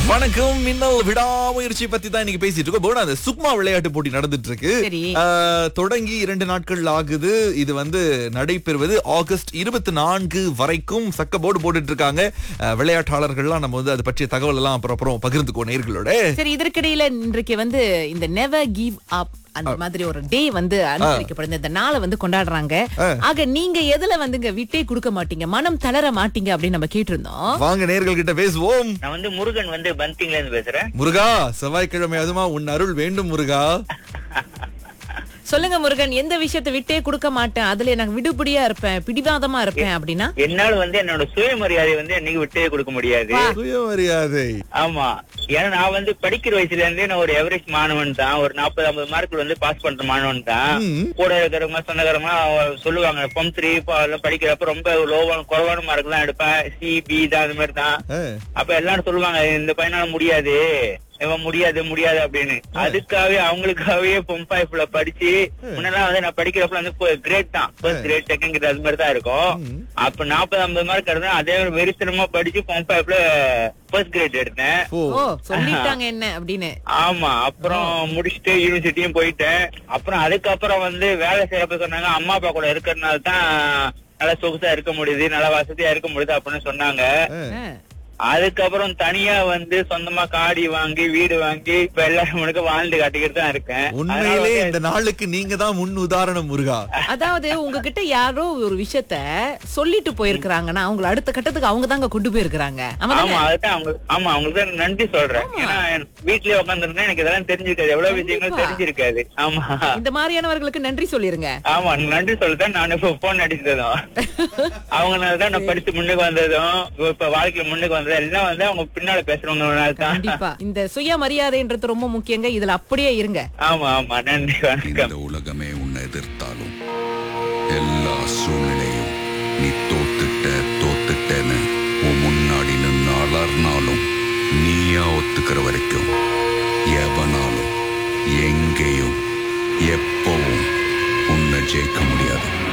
வணக்கம் மின்னல் விடாமுயற்சி பத்தி தான் இன்னைக்கு பேசிட்டு இருக்கோம் போனா அந்த சுக்மா விளையாட்டு போட்டி நடந்துட்டு இருக்கு சரி. ஆஹ், தொடங்கி இரண்டு நாட்கள் ஆகுது இது வந்து நடைபெறுவது ஆகஸ்ட் இருபத்தி நான்கு வரைக்கும் சக்க போர்டு போட்டுட்டு இருக்காங்க ஆஹ், விளையாட்டாளர்கள்லாம் நம்ம வந்து அதை பற்றிய தகவல் எல்லாம் அப்புறம் அப்புறம் பகிர்ந்துக்கோ நேர்களோட சரி இதற்கிடையில இன்றைக்கு வந்து இந்த நெவர் கிவ் அப் அந்த மாதிரி ஒரு டே வந்து அனுசரிக்கப்படுது இந்த நாளை வந்து கொண்டாடுறாங்க ஆக நீங்க எதுல வந்துங்க விட்டே கொடுக்க மாட்டீங்க மனம் தளர மாட்டீங்க அப்படின்னு நம்ம கேட்டிருந்தோம் வாங்க நேர்கள் கிட்ட பேசுவோம் நான் வந்து முருகன் வந்து பந்திங்ல இருந்து பேசுறேன் முருகா செவ்வாய்க்கிழமை அதுமா உன் அருள் வேண்டும் முருகா சொல்லுங்க முருகன் எந்த விஷயத்தை விட்டே கொடுக்க மாட்டேன் அதுல எனக்கு விடுபடியா இருப்பேன் பிடிவாதமா இருப்பேன் அப்படின்னா என்னால வந்து என்னோட சுயமரியாதை வந்து என்னைக்கு விட்டே கொடுக்க முடியாது சுயமரியாதை ஆமா ஏன்னா நான் வந்து படிக்கிற வயசுல இருந்தே நான் ஒரு எவரேஜ் மாணவன் தான் ஒரு நாற்பது ஐம்பது மார்க் வந்து பாஸ் பண்ற மாணவன் தான் ம். கூட இருக்கிறவங்க சொந்தக்காரங்க சொல்லுவாங்க பம் த்ரீ எல்லாம் படிக்கிறப்ப ரொம்ப லோவான குறைவான மார்க் தான் எடுப்பேன் சி பி தான் அந்த மாதிரி தான் ஆஹ், அப்ப எல்லாரும் சொல்லுவாங்க இந்த பையனால முடியாது இவன் முடியாது முடியாது அப்படின்னு அதுக்காகவே அவங்களுக்காகவே பொம்பாய்ப்புல படிச்சு முன்னெல்லாம் வந்து நான் படிக்கிறப்ப வந்து கிரேட் தான் ஃபர்ஸ்ட் கிரேட் செகண்ட் கிரேட் அது மாதிரி தான் இருக்கும் அப்ப நாற்பது ஐம்பது மார்க் எடுத்தேன் அதே மாதிரி வெறித்தனமா படிச்சு பொம்பாய்ப்புல ஃபர்ஸ்ட் கிரேட் எடுத்தேன் ஓ ஓ சொல்லிட்டாங்க என்ன அப்படின்னு ஆமா அப்புறம் முடிச்சுட்டு யூனிவர்சிட்டியும் போயிட்டேன் அப்புறம் அதுக்கப்புறம் வந்து வேலை செய்யறப்ப சொன்னாங்க அம்மா அப்பா கூட இருக்கிறதுனால தான் நல்லா சொகுசா இருக்க முடியுது நல்லா வசதியா இருக்க முடியுது அப்படின்னு சொன்னாங்க ஆ. அதுக்கப்புறம் தனியா வந்து சொந்தமா காடி வாங்கி வீடு வாங்கி இப்ப எல்லாரும் முழுக்க வாழ்ந்து காட்டிக்கிட்டு தான் இருக்கேன் அதனால உண்மையிலே வந்து- இந்த நாளுக்கு நீங்க தான் முன் உதாரணம் முருகா அதாவது உங்ககிட்ட யாரோ ஒரு விஷயத்த சொல்லிட்டு போயிருக்கிறாங்கன்னா அவங்கள அடுத்த கட்டத்துக்கு அவங்க தாங்க கொண்டு போயிருக்கிறாங்க ஆமா ஆமா அதுதான் அவங்க ஆமா அவங்களுக்கு தான் நன்றி சொல்றேன் ஏன்னா வீட்லயே உட்காந்துருந்தா எனக்கு இதெல்லாம் தெரிஞ்சிருக்காது எவ்வளவு விஷயங்கள் கண்டிப்பா. தெரிஞ்சிருக்காது ஆமா இந்த மாதிரியானவர்களுக்கு நன்றி சொல்லிருங்க ஆமா நன்றி சொல்லதான் நான் இப்ப போன் அடிச்சதும் அவங்கனாலதான் நான் படிச்சு முன்னுக்கு வந்ததும் இப்ப வாழ்க்கையில முன்னுக்கு வந்ததும் எல்லாம் வந்து அவங்க பின்னால பேசுறவங்கனால தான் கண்டிப்பா இந்த சுயமரியாதைன்றது ரொம்ப முக்கியங்க இதுல அப்படியே இருங்க ஆமா ஆமா நன்றி வணக்கம் இந்த உலகமே உன்னை எதிர்த்தாலும் எல்லா சூழ்நிலையும் நீ தோத்துட்ட தோத்துட்டேன்னு உன் முன்னாடி நின்று அலர்னாலும் நீயா ஒத்துக்கிற வரைக்கும் எவனாலும் எங்கேயும் எப்பவும் உன்னை ஜெயிக்க முடியாது